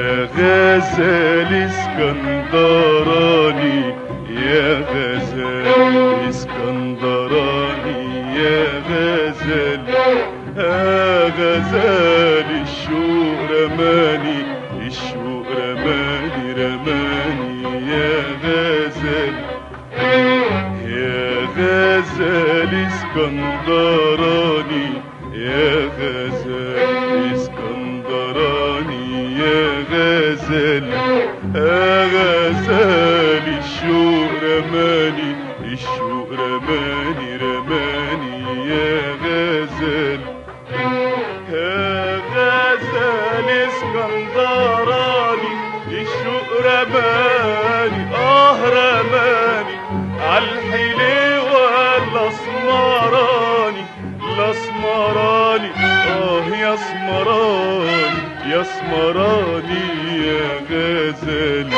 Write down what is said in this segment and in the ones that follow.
يا غزال اسكندراني يا غزال اسكندراني يا غزال يا غزال الشوق رماني الشوق رماني رماني يا غزال يا غزال اسكندراني يا غزال اسكندراني يا غزال يا غزال الشوق رماني الشوق رماني رماني يا غزال يا غزال اسكندراني الشوق رماني اه رماني عالحليوة الاسمراني الاسمراني اه يا اسمراني يا اسمراني يا غزال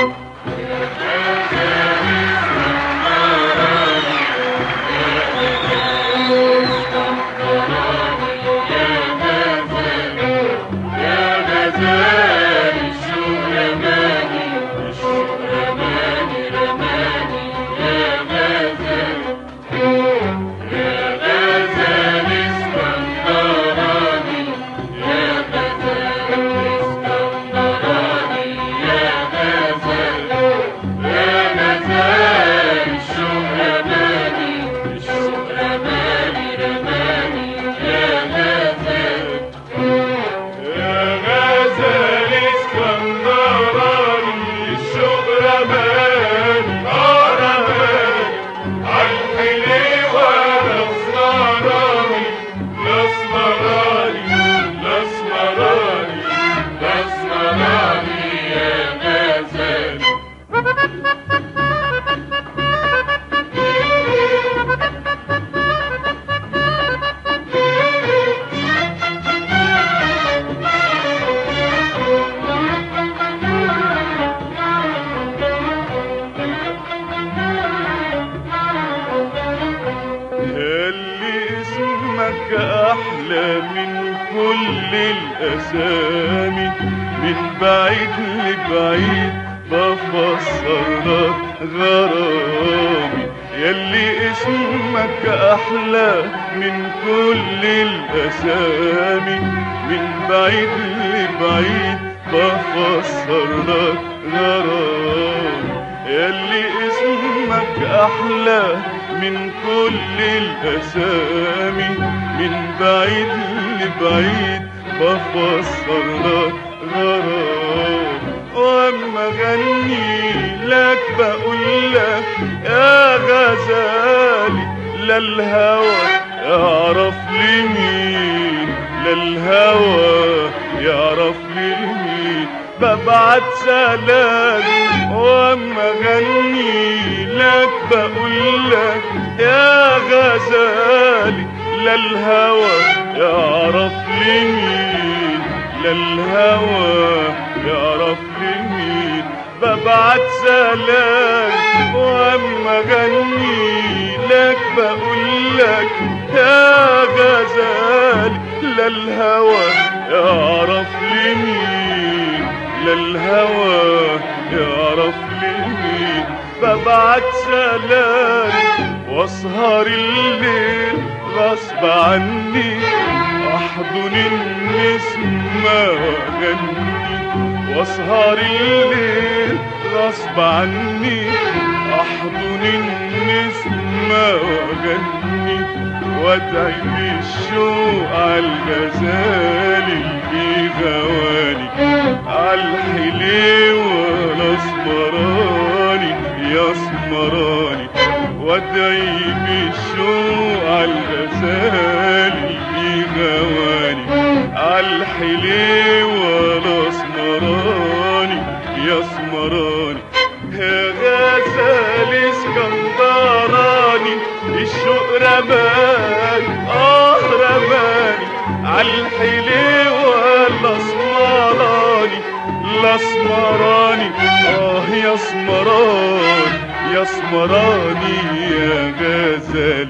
يا غزال اسكندراني الشوق رماني اه رماني عالحليوة الاسمراني الاسمراني الاسمراني الاسمراني يا غزال اللي اسمك احلى من كل الاسامي من بعيد لبعيد بفسر لك غرامي يلي اسمك احلى من كل الاسامي من بعيد لبعيد بفسر لك غرامي يلي اسمك احلى من كل الاسامي من بعيد لبعيد بفسر لك غرام واما غني لك بقول لك يا غزالي لا الهوى يعرف لمين لا الهوى يعرف لمين ببعت سلام واما غني لك بقول لك يا غزالي لا الهوى يعرف لمين لا الهوى يعرف لمين ببعت سلام واما غني لك بقول لك يا غزالي لا الهوى يعرف لمين لا الهوى يعرف لمين ببعت سلام واسهر الليل غصب عني احضن النسمة واغني واسهر الليل غصب عني احضن النسمة واغني وادعي بالشوق عالغزال اللي غواني عالحليوة الاسمراني يا اسمراني وادعي بالشوق عالغزال اللي غواني عالحليوة الاسمراني يا اسمراني يا غزال اسكندراني الشوق رماني اه رماني عالحليوة الاسمراني الاسمراني اه يا اسمراني يا اسمراني يا غزال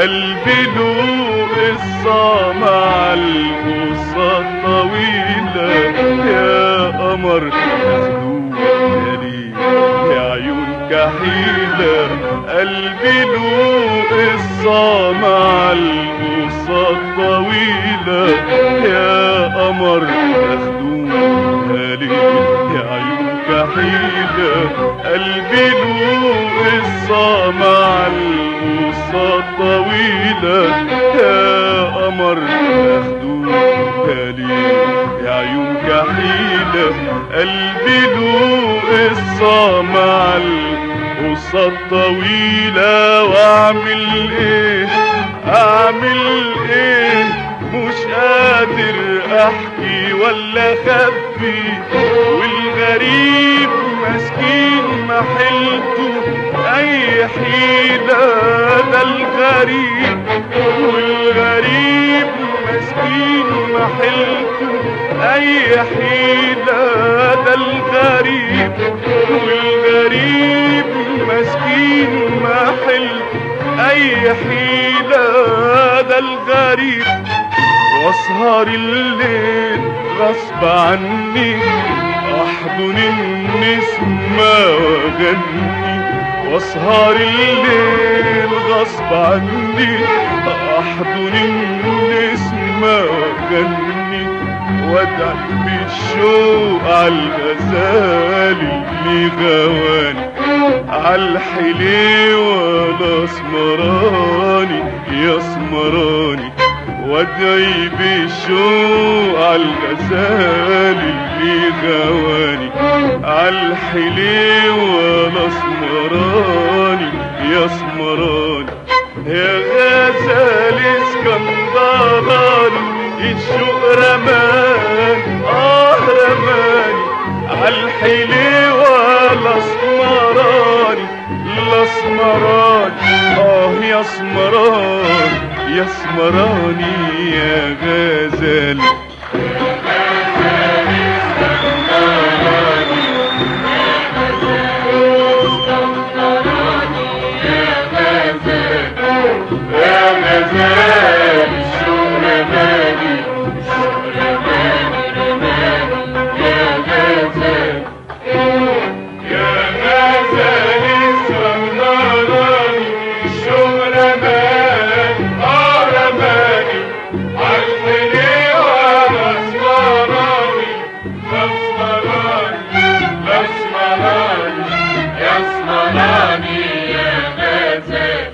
قلبي له قصة مع القصة الطويلة يا قمر مخدوم يا ليل يا عيون كحيلة قلبي له قصة مع القصة الطويلة يا قمر مخدوم يا ليل يا عيون كحيلة قلبي له قصة مع القصة الطويلة يا قمر مخدوم يا ليل يا عيون كحيلة قلبي له قصة مع القصة الطويلة واعمل ايه اعمل ايه مش قادر احكي ولا اخبي والغريب مسكين ما حيلته اي حيلة ده الغريب والغريب مسكين ما حيلته اي حيلة ده الغريب والغريب مسكين ما حيلته اي حيلة ده الغريب واسهر الليل غصب عني احضن النسمة واغني واسهر الليل غصب عني احضن النسمة واغني وادعي بالشوق عالغزال اللي غواني عالحليوة الاسمراني يا اسمراني وادعي بالشوق عالغزال اللي غواني عالحليوة الاسمراني يا اسمراني يا غزال اسكندراني الشوق رمان اه رماني عالحليوة الاسمراني الاسمراني اه يا اسمراني يا اسمراني يا غزال يا غزال الشوق رماني الشوق رماني رماني يا غزال يا غزال اسكندراني الشوق رماني اه رماني عالحليوة الاسمراني الاسمراني الاسمراني يا اسمراني يا غزال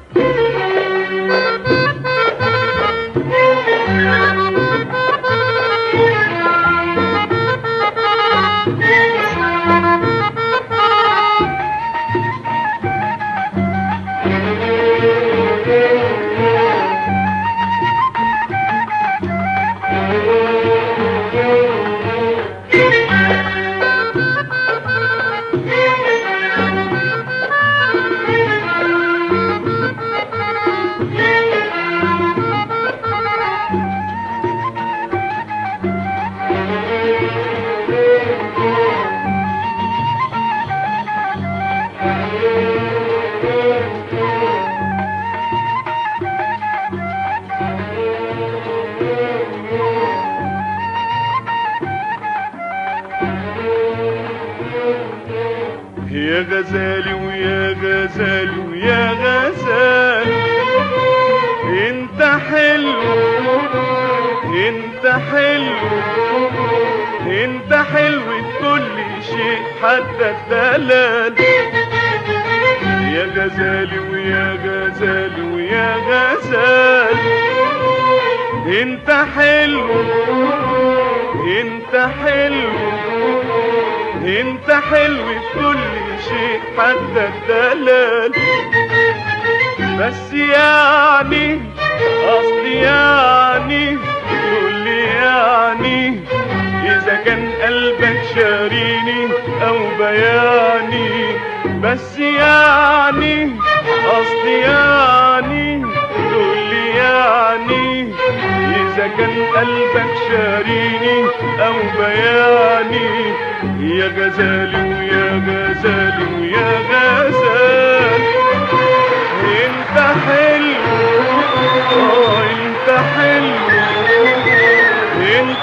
يا غزالي ويا غزالي ويا غزالي انت حلو انت حلو انت حلو كل شيء حتى الدلال يا غزالي ويا غزالي ويا غزالي انت حلو انت حلو انت حلو في كل شيء حتى الدلال بس يعني قصدي يعني كل يعني اذا كان قلبك شاريني او بياني بس يعني قصدي يعني كل يعني اذا كان قلبك شاريني او بياني يا غزالي ويا غزالي ويا غزال انت حلو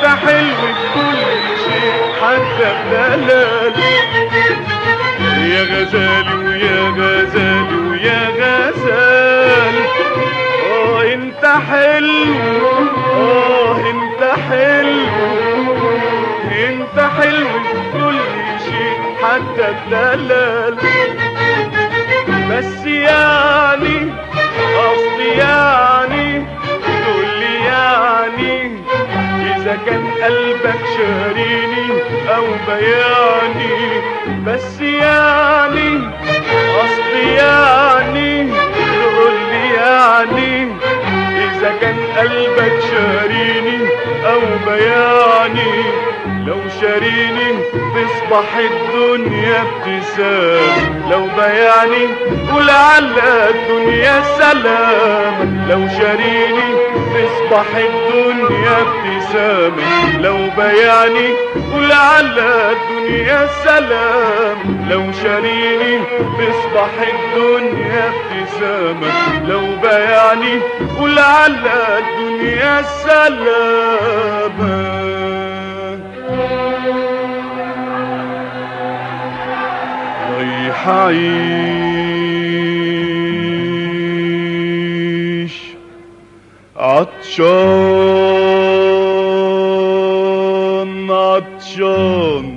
انت حلو في كل شيء حتى الدلال يا غزال ويا غزال ويا غزال اه انت حلو اه انت حلو انت حلو في كل شيء حتى الدلال بس يعني قصدي يعني تقول لي يعني اذا كان قلبك شاريني او بياني بس يعني قصدي يعني تقول لي يعني اذا كان قلبك شاريني او بياني لو شاريني تصبح الدنيا ابتسام لو بياني ولعل الدنيا سلام لو شاريني تصبح الدنيا ابتسام لو بياني ولعل الدنيا سلام لو شاريني تصبح الدنيا ابتسامة لو بياني ولعل الدنيا سلامة رايح اعيش عطشان عطشان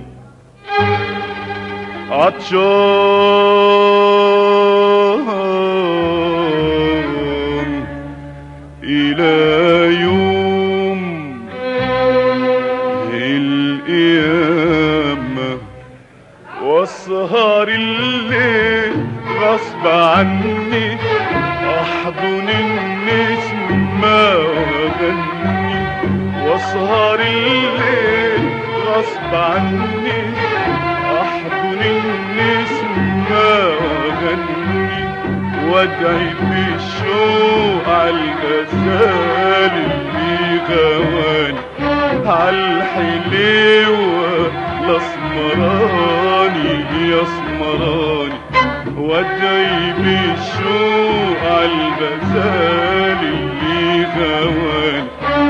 عطشان إلى يوم القيامة واسهر الليل غصب عني احضن النسمة واغني واسهر الليل غصب عني احضن النسمة واغني وادعي بالشوق عالغزال اللي غواني عالحليوة الاسمراني يا اسمراني وادعي بالشوق عالغزال اللي غواني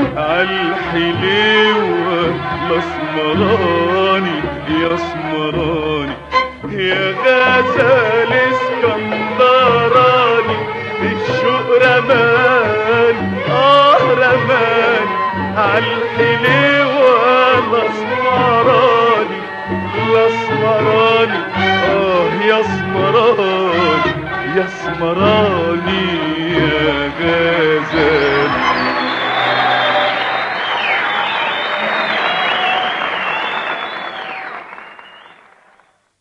عالحليوة الاسمراني يا اسمراني يا غزال اسكندراني الشوق رماني اه رماني عالحليوة الاسمراني الاسمراني اه يا اسمراني يا اسمراني